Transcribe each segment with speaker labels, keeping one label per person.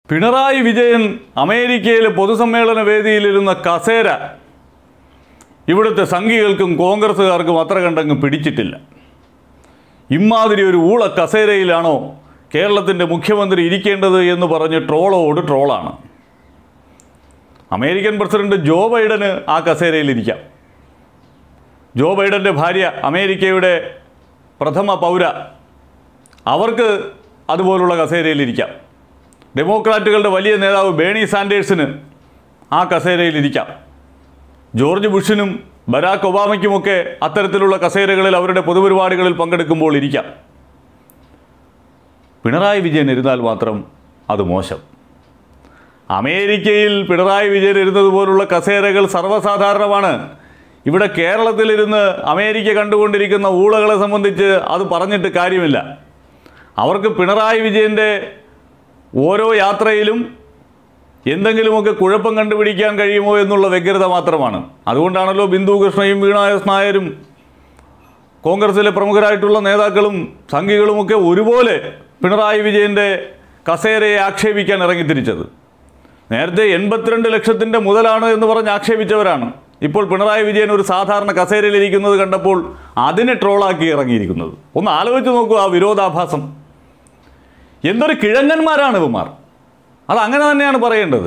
Speaker 1: പിണറായി വിജയൻ അമേരിക്കയിലെ പൊതുസമ്മേളന വേദിയിലിരുന്ന കസേര ഇവിടുത്തെ സംഘികൾക്കും കോൺഗ്രസ്സുകാർക്കും അത്ര കണ്ടങ്ങ് പിടിച്ചിട്ടില്ല ഇമാതിരി ഒരു ഊള കസേരയിലാണോ കേരളത്തിൻ്റെ മുഖ്യമന്ത്രി ഇരിക്കേണ്ടത് എന്ന് പറഞ്ഞ് ട്രോളോട് ട്രോളാണ് അമേരിക്കൻ പ്രസിഡന്റ് ജോ ബൈഡന് ആ കസേരയിലിരിക്കാം ജോ ബൈഡൻ്റെ ഭാര്യ അമേരിക്കയുടെ പ്രഥമ പൗര അവർക്ക് അതുപോലുള്ള കസേരയിലിരിക്കാം ഡെമോക്രാറ്റുകളുടെ വലിയ നേതാവ് ബേണി സാൻഡേഴ്സിന് ആ കസേരയിലിരിക്കാം ജോർജ് ബുഷിനും ബരാക്ക് ഒബാമയ്ക്കുമൊക്കെ അത്തരത്തിലുള്ള കസേരകളിൽ അവരുടെ പൊതുപരിപാടികളിൽ പങ്കെടുക്കുമ്പോൾ ഇരിക്കാം പിണറായി വിജയൻ ഇരുന്നാൽ മാത്രം അത് മോശം അമേരിക്കയിൽ പിണറായി വിജയൻ ഇരുന്നത് പോലുള്ള കസേരകൾ സർവ്വസാധാരണമാണ് ഇവിടെ കേരളത്തിലിരുന്ന് അമേരിക്ക കണ്ടുകൊണ്ടിരിക്കുന്ന ഊളകളെ സംബന്ധിച്ച് അത് പറഞ്ഞിട്ട് കാര്യമില്ല അവർക്ക് പിണറായി വിജയൻ്റെ ഓരോ യാത്രയിലും എന്തെങ്കിലുമൊക്കെ കുഴപ്പം കണ്ടുപിടിക്കാൻ കഴിയുമോ എന്നുള്ള വ്യഗ്രത മാത്രമാണ് അതുകൊണ്ടാണല്ലോ ബിന്ദു കൃഷ്ണയും വീണ എസ് നായരും കോൺഗ്രസിലെ പ്രമുഖരായിട്ടുള്ള നേതാക്കളും സംഘികളുമൊക്കെ ഒരുപോലെ പിണറായി വിജയൻ്റെ കസേരയെ ആക്ഷേപിക്കാൻ ഇറങ്ങിത്തിരിച്ചത് നേരത്തെ എൺപത്തിരണ്ട് ലക്ഷത്തിൻ്റെ മുതലാണ് എന്ന് പറഞ്ഞ് ആക്ഷേപിച്ചവരാണ് ഇപ്പോൾ പിണറായി വിജയൻ ഒരു സാധാരണ കസേരയിലിരിക്കുന്നത് കണ്ടപ്പോൾ അതിനെ ട്രോളാക്കി ഇറങ്ങിയിരിക്കുന്നത് ഒന്ന് ആലോചിച്ച് നോക്കൂ ആ വിരോധാഭാസം എന്തൊരു കിഴങ്ങന്മാരാണ് ഇവന്മാർ അത് അങ്ങനെ തന്നെയാണ് പറയേണ്ടത്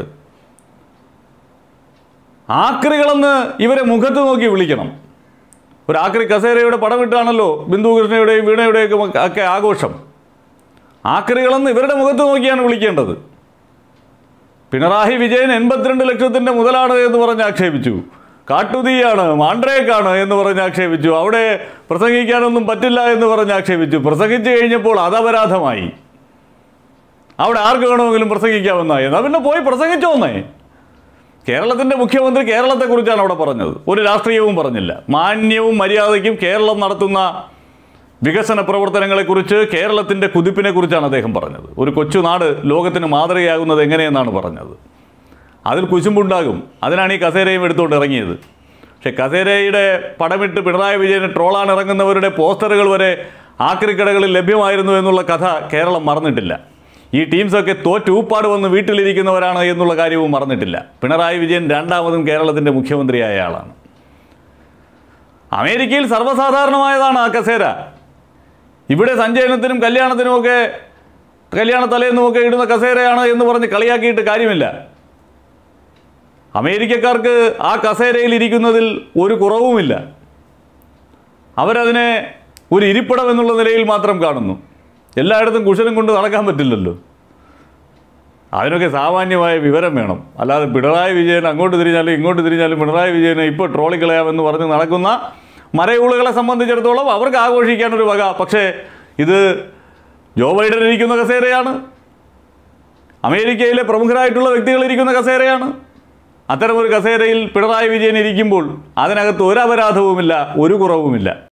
Speaker 1: ആക്രികളെന്ന് ഇവരെ മുഖത്ത് നോക്കി വിളിക്കണം ഒരു ആക്രി കസേരയുടെ പടമിട്ടാണല്ലോ ബിന്ദു കൃഷ്ണയുടെയും വീണയുടെയും ഒക്കെ ആഘോഷം ആക്രികളെന്ന് ഇവരുടെ മുഖത്ത് നോക്കിയാണ് വിളിക്കേണ്ടത് പിണറായി വിജയൻ എൺപത്തിരണ്ട് ലക്ഷത്തിൻ്റെ മുതലാണ് എന്ന് പറഞ്ഞ് ആക്ഷേപിച്ചു കാട്ടുതീയാണ് മാണ്ഡ്രേക്കാണ് എന്ന് പറഞ്ഞ് ആക്ഷേപിച്ചു അവിടെ പ്രസംഗിക്കാനൊന്നും പറ്റില്ല എന്ന് പറഞ്ഞ് ആക്ഷേപിച്ചു പ്രസംഗിച്ചു കഴിഞ്ഞപ്പോൾ അത് അപരാധമായി അവിടെ ആർക്ക് വേണമെങ്കിലും പ്രസംഗിക്കാമെന്നായി എന്നാൽ പിന്നെ പോയി പ്രസംഗിച്ചോന്നേ കേരളത്തിൻ്റെ മുഖ്യമന്ത്രി കേരളത്തെക്കുറിച്ചാണ് അവിടെ പറഞ്ഞത് ഒരു രാഷ്ട്രീയവും പറഞ്ഞില്ല മാന്യവും മര്യാദയ്ക്കും കേരളം നടത്തുന്ന വികസന പ്രവർത്തനങ്ങളെക്കുറിച്ച് കേരളത്തിൻ്റെ കുതിപ്പിനെക്കുറിച്ചാണ് അദ്ദേഹം പറഞ്ഞത് ഒരു കൊച്ചു നാട് ലോകത്തിന് മാതൃകയാകുന്നത് എങ്ങനെയെന്നാണ് പറഞ്ഞത് അതിൽ കുശുമ്പുണ്ടാകും അതിനാണ് ഈ കസേരയും എടുത്തുകൊണ്ട് ഇറങ്ങിയത് പക്ഷേ കസേരയുടെ പടമിട്ട് പിണറായി വിജയന് ട്രോളാൻ ഇറങ്ങുന്നവരുടെ പോസ്റ്ററുകൾ വരെ ആക്രിക്കടകളിൽ ലഭ്യമായിരുന്നു എന്നുള്ള കഥ കേരളം മറന്നിട്ടില്ല ഈ ടീംസൊക്കെ തോറ്റൂപ്പാട് വന്ന് വീട്ടിലിരിക്കുന്നവരാണ് എന്നുള്ള കാര്യവും മറന്നിട്ടില്ല പിണറായി വിജയൻ രണ്ടാമതും കേരളത്തിൻ്റെ മുഖ്യമന്ത്രിയായ ആളാണ് അമേരിക്കയിൽ സർവ്വസാധാരണമായതാണ് ആ കസേര ഇവിടെ സഞ്ചയനത്തിനും കല്യാണത്തിനുമൊക്കെ കല്യാണ തലേന്നുമൊക്കെ ഇടുന്ന കസേരയാണ് എന്ന് പറഞ്ഞ് കളിയാക്കിയിട്ട് കാര്യമില്ല അമേരിക്കക്കാർക്ക് ആ കസേരയിൽ ഇരിക്കുന്നതിൽ ഒരു കുറവുമില്ല അവരതിനെ ഒരു ഇരിപ്പിടം എന്നുള്ള നിലയിൽ മാത്രം കാണുന്നു എല്ലായിടത്തും കുശലം കൊണ്ട് നടക്കാൻ പറ്റില്ലല്ലോ അതിനൊക്കെ സാമാന്യമായ വിവരം വേണം അല്ലാതെ പിണറായി വിജയൻ അങ്ങോട്ട് തിരിഞ്ഞാലും ഇങ്ങോട്ട് തിരിഞ്ഞാലും പിണറായി വിജയനെ ഇപ്പോൾ ട്രോളിക്കളയാമെന്ന് പറഞ്ഞ് നടക്കുന്ന മരയൂളുകളെ സംബന്ധിച്ചിടത്തോളം അവർക്ക് ആഘോഷിക്കാനൊരു വക പക്ഷേ ഇത് ജോ ബൈഡൻ ഇരിക്കുന്ന കസേരയാണ് അമേരിക്കയിലെ പ്രമുഖരായിട്ടുള്ള വ്യക്തികൾ ഇരിക്കുന്ന കസേരയാണ് അത്തരമൊരു കസേരയിൽ പിണറായി വിജയൻ ഇരിക്കുമ്പോൾ അതിനകത്ത് ഒരു അപരാധവുമില്ല ഒരു കുറവുമില്ല